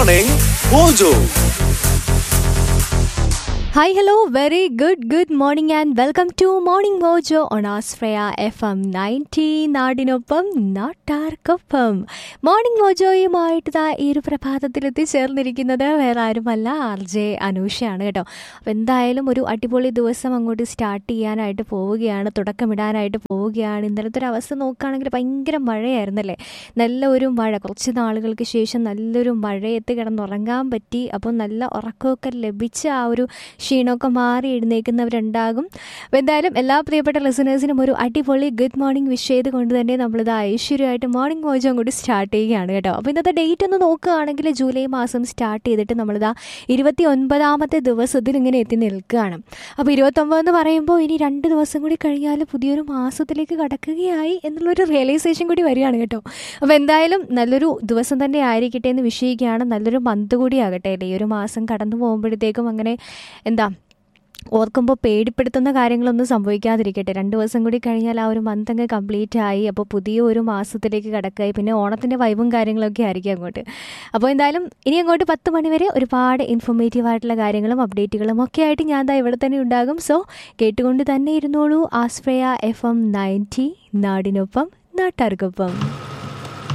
Morning Mojo. Hi, hello, very good, good morning, and welcome to Morning Mojo on Asfreya FM 90 നാടിനൊപ്പം നാട്ടാർക്കൊപ്പം morning മോജോയുമായിട്ട് ദാ ഈ ഒരു പ്രഭാതത്തിൽ എത്തിച്ചേർന്നിരിക്കുന്നത് വേറെ ആരുമല്ല ആർ ജെ അനൂഷയാണ് കേട്ടോ അപ്പോൾ എന്തായാലും ഒരു അടിപൊളി ദിവസം അങ്ങോട്ട് സ്റ്റാർട്ട് ചെയ്യാനായിട്ട് പോവുകയാണ് തുടക്കമിടാനായിട്ട് പോവുകയാണ് ഇന്നലത്തെ ഒരു അവസ്ഥ നോക്കുകയാണെങ്കിൽ ഭയങ്കര മഴയായിരുന്നല്ലേ നല്ല ഒരു മഴ കുറച്ച് നാളുകൾക്ക് ശേഷം നല്ലൊരു മഴയത്ത് കിടന്നുറങ്ങാൻ പറ്റി അപ്പോൾ നല്ല ഉറക്കമൊക്കെ ലഭിച്ച ആ ഒരു ക്ഷീണമൊക്കെ മാറി എഴുന്നേൽക്കുന്നവരുണ്ടാകും അപ്പോൾ എന്തായാലും എല്ലാ പ്രിയപ്പെട്ട ലിസണേഴ്സിനും ഒരു അടിപൊളി ഗുഡ് മോർണിംഗ് വിഷ് ചെയ്തുകൊണ്ട് തന്നെ നമ്മളിത് ഐശ്വര്യമായിട്ട് മോർണിംഗ് മോജോ അങ്ങോട്ട് സ്റ്റാർട്ട് ചെയ്യുകയാണ് കേട്ടോ അപ്പോൾ ഇന്നത്തെ ഡേറ്റ് ഒന്ന് നോക്കുകയാണെങ്കിൽ ജൂലൈ മാസം സ്റ്റാർട്ട് ചെയ്തിട്ട് നമ്മളിതാ ഇരുപത്തി ഒൻപതാമത്തെ ദിവസത്തിൽ ഇങ്ങനെ എത്തി നിൽക്കുകയാണ് അപ്പോൾ ഇരുപത്തൊമ്പത് എന്ന് പറയുമ്പോൾ ഇനി രണ്ട് ദിവസം കൂടി കഴിഞ്ഞാൽ പുതിയൊരു മാസത്തിലേക്ക് കടക്കുകയായി എന്നുള്ളൊരു റിയലൈസേഷൻ കൂടി വരികയാണ് കേട്ടോ അപ്പോൾ എന്തായാലും നല്ലൊരു ദിവസം തന്നെ ആയിരിക്കട്ടെ എന്ന് വിഷയിക്കുകയാണ് നല്ലൊരു മന്ത് കൂടി ആകട്ടെ അല്ലേ ഈ ഒരു മാസം കടന്നു പോകുമ്പോഴത്തേക്കും അങ്ങനെ എന്താ ഓർക്കുമ്പോൾ പേടിപ്പെടുത്തുന്ന കാര്യങ്ങളൊന്നും സംഭവിക്കാതിരിക്കട്ടെ രണ്ട് ദിവസം കൂടി കഴിഞ്ഞാൽ ആ ഒരു മന്ത് അങ്ങ് കംപ്ലീറ്റ് ആയി അപ്പോൾ പുതിയ ഒരു മാസത്തിലേക്ക് കടക്കായി പിന്നെ ഓണത്തിൻ്റെ വൈബും കാര്യങ്ങളൊക്കെ ആയിരിക്കും അങ്ങോട്ട് അപ്പോൾ എന്തായാലും ഇനി അങ്ങോട്ട് പത്ത് മണിവരെ ഒരുപാട് ഇൻഫോർമേറ്റീവ് ആയിട്ടുള്ള കാര്യങ്ങളും അപ്ഡേറ്റുകളും ഒക്കെ ആയിട്ട് ഞാൻ ദാ ഇവിടെ തന്നെ ഉണ്ടാകും സോ കേട്ടുകൊണ്ട് തന്നെ ഇരുന്നോളൂ ആസ്ഫ്രയ എഫ് എം നയൻറ്റി നാടിനൊപ്പം നാട്ടാർക്കൊപ്പം